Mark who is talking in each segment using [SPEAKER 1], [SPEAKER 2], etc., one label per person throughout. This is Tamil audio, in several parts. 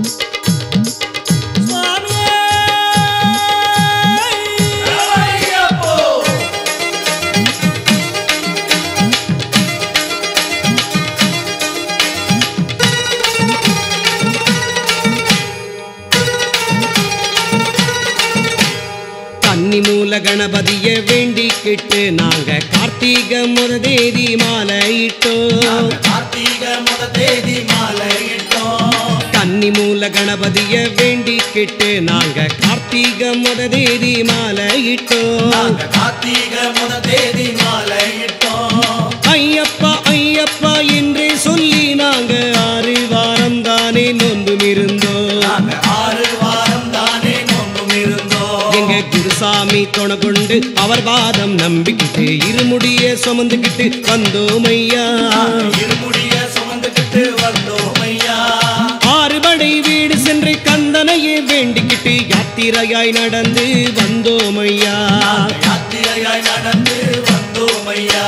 [SPEAKER 1] கன்னி மூல கணபதிய வேண்டிக்கிட்டு நாங்க கார்த்திக முத தேதி மாலையிட்டோம்
[SPEAKER 2] கார்த்திக முத தேதி மாலையிட்டோம்
[SPEAKER 1] கன்னி மூல கணபதிய வேண்டிக்கிட்டு நாங்க கார்த்திக முத தேதி மாலையிட்டோம்
[SPEAKER 2] நாங்க கார்த்திக முத தேதி மாலையிட்டோம்
[SPEAKER 1] ஐயப்பா ஐயப்பா என்றே சொல்லி நாங்க ஆறு வாரம் தானே நொந்தும் இருந்தோம்
[SPEAKER 2] நாங்க ஆறு வாரம் தானே நோன்பும் இருந்தோம்
[SPEAKER 1] எங்க குருசாமி துணை கொண்டு அவர் பாதம் நம்பிக்கிட்டு இருமுடிய சுமந்துக்கிட்டு வந்தோம் ஐயா
[SPEAKER 2] இருமுடிய சுமந்துக்கிட்டு வந்தோம் ஐயா
[SPEAKER 1] ஆறுபடை வீடு சென்று கந்தனையே வேண்டிக்கிட்டு யாத்திரையாய் நடந்து வந்தோம் ஐயா
[SPEAKER 2] யாத்திரையாய் நடந்து வந்தோம் ஐயா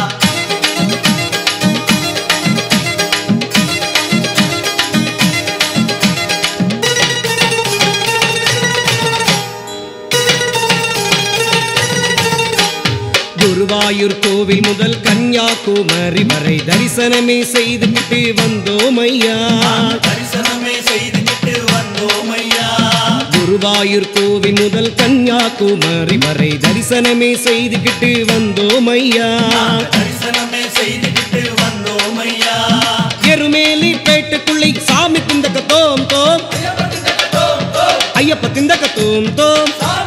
[SPEAKER 1] குருவாயூர் கோவில் முதல் கன்னியாகுமரி வரை தரிசனமே செய்துக்கிட்டு வந்தோம் ஐயா
[SPEAKER 2] தரிசனமே செய்துக்கிட்டு வந்தோம் ஐயா
[SPEAKER 1] குருவாயூர் கோவில் முதல் கன்னியாகுமரி வரை தரிசனமே செய்துக்கிட்டு வந்தோம் ஐயா
[SPEAKER 2] தரிசனமே செய்துக்கிட்டு வந்தோம் ஐயா
[SPEAKER 1] எருமேலி பேட்டுக்குள்ளி சாமி திந்தக்க தோம் தோம் ஐயப்ப திந்தக்க தோம் தோம்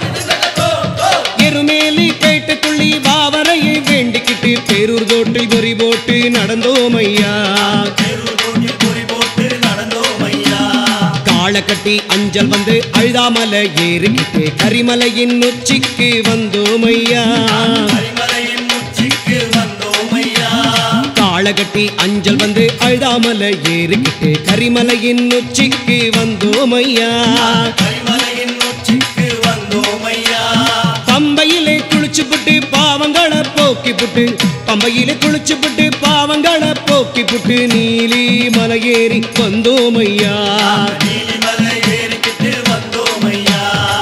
[SPEAKER 1] எருமேலி பேட்டுக்குள்ளி பாவரையை வேண்டிக்கிட்டு பேரூர் தோட்டில் பொறி போட்டு நடந்தோம் ஐயா
[SPEAKER 2] தெருவில் போட்டு பொறி போட்டு நடந்தோம் ஐயா
[SPEAKER 1] காளை கட்டி அஞ்சல் வந்து அழுதாமலை ஏறிக்கிட்டு கரிமலையின் உச்சிக்கு வந்தோம் ஐயா
[SPEAKER 2] கரிமலையின் உச்சிக்கு வந்தோம் ஐயா
[SPEAKER 1] காளை கட்டி அஞ்சல் வந்து அழுதாமலை ஏறிக்கிட்டு கரிமலையின் உச்சிக்கு வந்தோம் ஐயா
[SPEAKER 2] கரிமலையின் உச்சிக்கு வந்தோம் ஐயா
[SPEAKER 1] பம்பையிலே குளிச்சு புட்டு பாவங்களை போக்கி புட்டு பம்பையிலே குளிச்சு புட்டு பாவங்களை போக்கி புட்டு நீலி மலையேறி வந்தோம் ஐயா
[SPEAKER 2] நீலிமலை ஏறிக்கிட்டு வந்தோம் ஐயா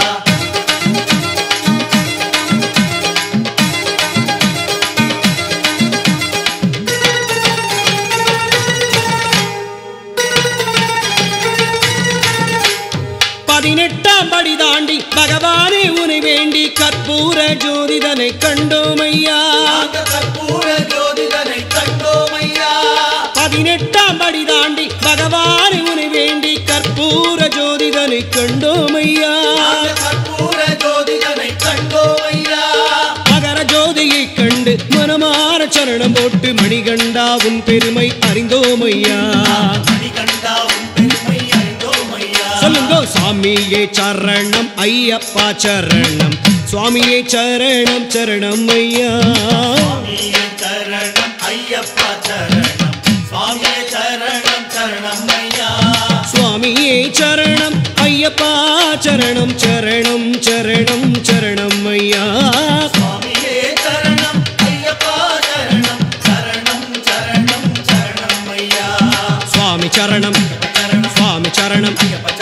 [SPEAKER 1] பதினெட்டாம் படி தாண்டி பகவானே உனை வேண்டி கற்பூர ஜோதிதனை கண்டோம் ஐயா
[SPEAKER 2] நாங்க கற்பூர ஜோதிடனை கண்டோம் ஐயா
[SPEAKER 1] பதினெட்டாம் படி தாண்டி பகவானே உனை வேண்டி கற்பூர ஜோதிதனை கண்டோம் ஐயா
[SPEAKER 2] நாங்க கற்பூர ஜோதிடனை கண்டோம் ஐயா
[SPEAKER 1] மகர ஜோதியை கண்டு மனமார சரணம் போட்டு மணிகண்டா உன் பெருமை அறிந்தோம் ஐயா
[SPEAKER 2] மணிகண்டாவும் பெருமை அறிந்தோம் ஐயா
[SPEAKER 1] சொல்லுங்க சாமியே சரணம் ஐயப்பா சரணம் சுவாமியே சரணம் சரணம் ஐயா
[SPEAKER 2] சுவாமியே சரணம் ஐயப்பா சரணம் சுவாமியே சரணம் சரணம் ஐயா
[SPEAKER 1] சுவாமியே சரணம் ஐயப்பா சரணம் சரணம் சரணம் சரணம் ஐயா
[SPEAKER 2] சுவாமியே சரணம் ஐயப்பா சரணம் சரணம் சரணம் சரணம் ஐயா
[SPEAKER 1] சுவாமி சரணம்
[SPEAKER 2] சரணம்
[SPEAKER 1] சுவாமி சரணம்
[SPEAKER 2] ஐயப்ப